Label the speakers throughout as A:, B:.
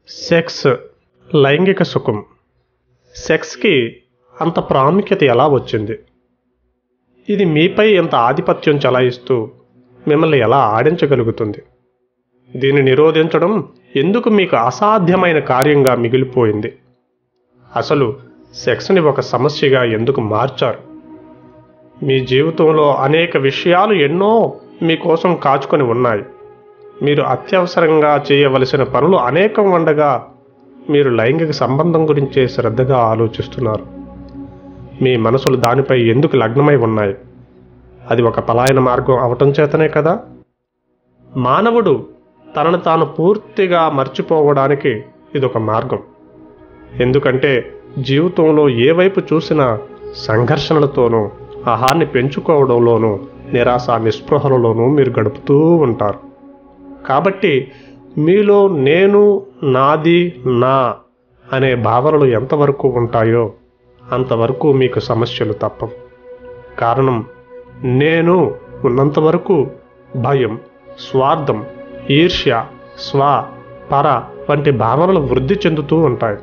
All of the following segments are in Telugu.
A: సెక్స్ లైంగిక సుఖం సెక్స్కి అంత ప్రాముఖ్యత ఎలా వచ్చింది ఇది మీపై ఎంత ఆధిపత్యం చలాయిస్తూ మిమ్మల్ని ఎలా ఆడించగలుగుతుంది దీన్ని నిరోధించడం ఎందుకు మీకు అసాధ్యమైన కార్యంగా మిగిలిపోయింది అసలు సెక్స్ని ఒక సమస్యగా ఎందుకు మార్చారు మీ జీవితంలో అనేక విషయాలు ఎన్నో మీకోసం కాచుకొని ఉన్నాయి మీరు అత్యవసరంగా చేయవలసిన పనులు అనేకం ఉండగా మీరు లైంగిక సంబంధం గురించే శ్రద్ధగా ఆలోచిస్తున్నారు మీ మనసులు దానిపై ఎందుకు లగ్నమై ఉన్నాయి అది ఒక పలాయన మార్గం అవటం చేతనే కదా మానవుడు తనను తాను పూర్తిగా మర్చిపోవడానికి ఇదొక మార్గం ఎందుకంటే జీవితంలో ఏ వైపు చూసినా సంఘర్షణలతోనూ ఆహాన్ని పెంచుకోవడంలోనూ నిరాశ నిస్పృహలలోనూ మీరు గడుపుతూ ఉంటారు కాబట్టి మీలో నేను నాది నా అనే భావనలు ఎంతవరకు ఉంటాయో అంతవరకు మీకు సమస్యలు తప్పవు కారణం నేను ఉన్నంతవరకు భయం స్వార్థం ఈర్ష్య స్వ పర వంటి భావనలు వృద్ధి చెందుతూ ఉంటాయి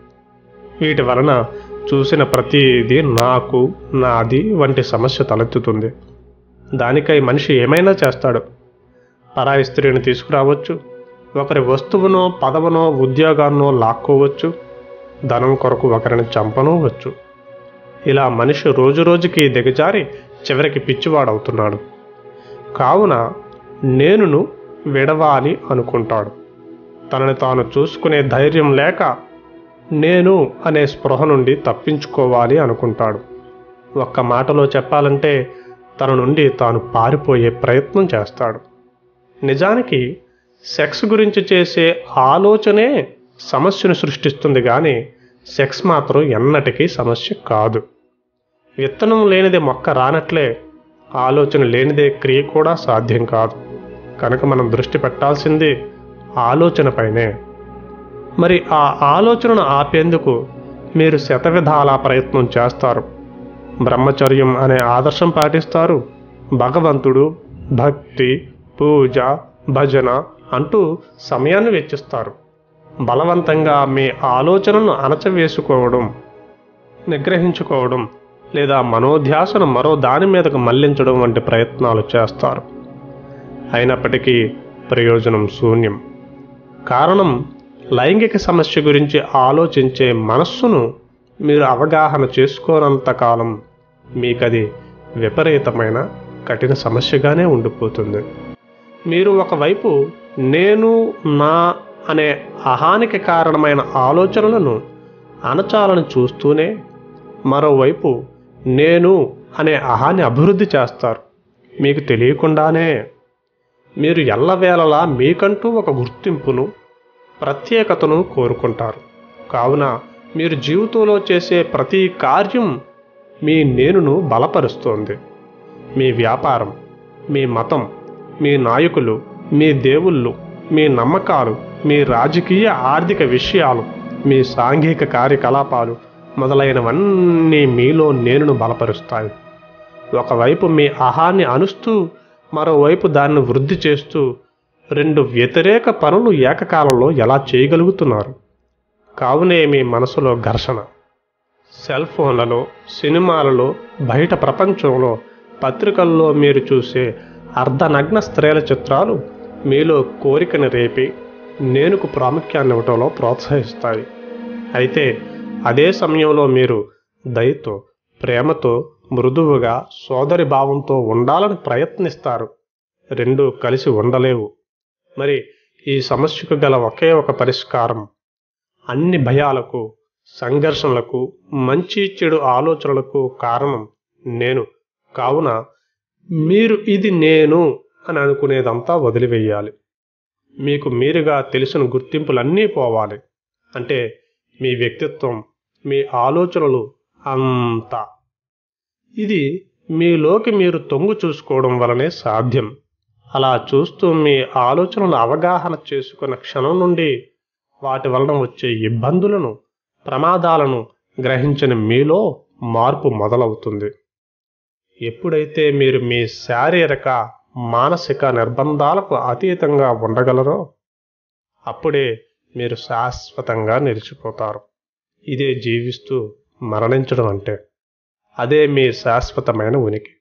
A: వీటి వలన చూసిన ప్రతిదీ నాకు నాది వంటి సమస్య తలెత్తుతుంది దానికై మనిషి ఏమైనా చేస్తాడు పరాయి స్త్రీని తీసుకురావచ్చు ఒకరి వస్తువునో పదవనో ఉద్యోగాన్నో లాక్కోవచ్చు ధనం కొరకు ఒకరిని చంపనవచ్చు ఇలా మనిషి రోజురోజుకి దిగజారి చివరికి పిచ్చివాడవుతున్నాడు కావున నేనును విడవాలి అనుకుంటాడు తనని తాను చూసుకునే ధైర్యం లేక నేను అనే స్పృహ నుండి తప్పించుకోవాలి అనుకుంటాడు ఒక్క మాటలో చెప్పాలంటే తన నుండి తాను పారిపోయే ప్రయత్నం చేస్తాడు నిజానికి సెక్స్ గురించి చేసే ఆలోచనే సమస్యను సృష్టిస్తుంది కానీ సెక్స్ మాత్రం ఎన్నటికీ సమస్య కాదు విత్తనం లేనిదే మొక్క రానట్లే ఆలోచన లేనిదే క్రియ కూడా సాధ్యం కాదు కనుక మనం దృష్టి పెట్టాల్సింది ఆలోచనపైనే మరి ఆ ఆలోచనను ఆపేందుకు మీరు శతవిధాల ప్రయత్నం చేస్తారు బ్రహ్మచర్యం అనే ఆదర్శం పాటిస్తారు భగవంతుడు భక్తి పూజ భజన అంటూ సమయాన్ని వెచ్చిస్తారు బలవంతంగా మీ ఆలోచనను అణచవేసుకోవడం నిగ్రహించుకోవడం లేదా మనోధ్యాసను మరో దాని మీదకు మళ్లించడం వంటి ప్రయత్నాలు చేస్తారు అయినప్పటికీ ప్రయోజనం శూన్యం కారణం లైంగిక సమస్య గురించి ఆలోచించే మనస్సును మీరు అవగాహన చేసుకోనంత కాలం మీకది విపరీతమైన కఠిన సమస్యగానే ఉండిపోతుంది మీరు ఒకవైపు నేను నా అనే అహానికి కారణమైన ఆలోచనలను అణచాలని చూస్తూనే మరోవైపు నేను అనే అహాన్ని అభివృద్ధి చేస్తారు మీకు తెలియకుండానే మీరు ఎల్లవేళలా మీకంటూ ఒక గుర్తింపును ప్రత్యేకతను కోరుకుంటారు కావున మీరు జీవితంలో చేసే ప్రతి కార్యం మీ నేనును బలపరుస్తోంది మీ వ్యాపారం మీ మతం మీ నాయకులు మీ దేవుళ్ళు మీ నమ్మకాలు మీ రాజకీయ ఆర్థిక విషయాలు మీ సాంఘిక కార్యకలాపాలు మొదలైనవన్నీ మీలో నేనును బలపరుస్తాయి ఒకవైపు మీ అహాన్ని అనుస్తూ మరోవైపు దాన్ని వృద్ధి చేస్తూ రెండు వ్యతిరేక పనులు ఏకకాలంలో ఎలా చేయగలుగుతున్నారు కావునే మీ మనసులో ఘర్షణ సెల్ ఫోన్లలో సినిమాలలో బయట ప్రపంచంలో పత్రికల్లో మీరు చూసే అర్ధనగ్న స్త్రీల చిత్రాలు మీలో కోరికను రేపి నేనుకు ప్రాముఖ్యాన్ని ఇవ్వటంలో ప్రోత్సహిస్తాయి అయితే అదే సమయంలో మీరు దయతో ప్రేమతో మృదువుగా సోదరి భావంతో ఉండాలని ప్రయత్నిస్తారు రెండు కలిసి ఉండలేవు మరి ఈ సమస్యకు గల ఒకే ఒక పరిష్కారం అన్ని భయాలకు సంఘర్షణలకు మంచి చెడు ఆలోచనలకు కారణం నేను కావున మీరు ఇది నేను అని అనుకునేదంతా వదిలివేయాలి మీకు మీరుగా తెలిసిన గుర్తింపులన్నీ పోవాలి అంటే మీ వ్యక్తిత్వం మీ ఆలోచనలు అంతా ఇది మీలోకి మీరు తొంగు చూసుకోవడం వలనే సాధ్యం అలా చూస్తూ మీ ఆలోచనలు అవగాహన చేసుకున్న క్షణం నుండి వాటి వలన వచ్చే ఇబ్బందులను ప్రమాదాలను గ్రహించిన మీలో మార్పు మొదలవుతుంది ఎప్పుడైతే మీరు మీ శారీరక మానసిక నిర్బంధాలకు అతీతంగా ఉండగలరో అప్పుడే మీరు శాశ్వతంగా నిలిచిపోతారు ఇదే జీవిస్తూ మరణించడం అంటే అదే మీ శాశ్వతమైన ఉనికి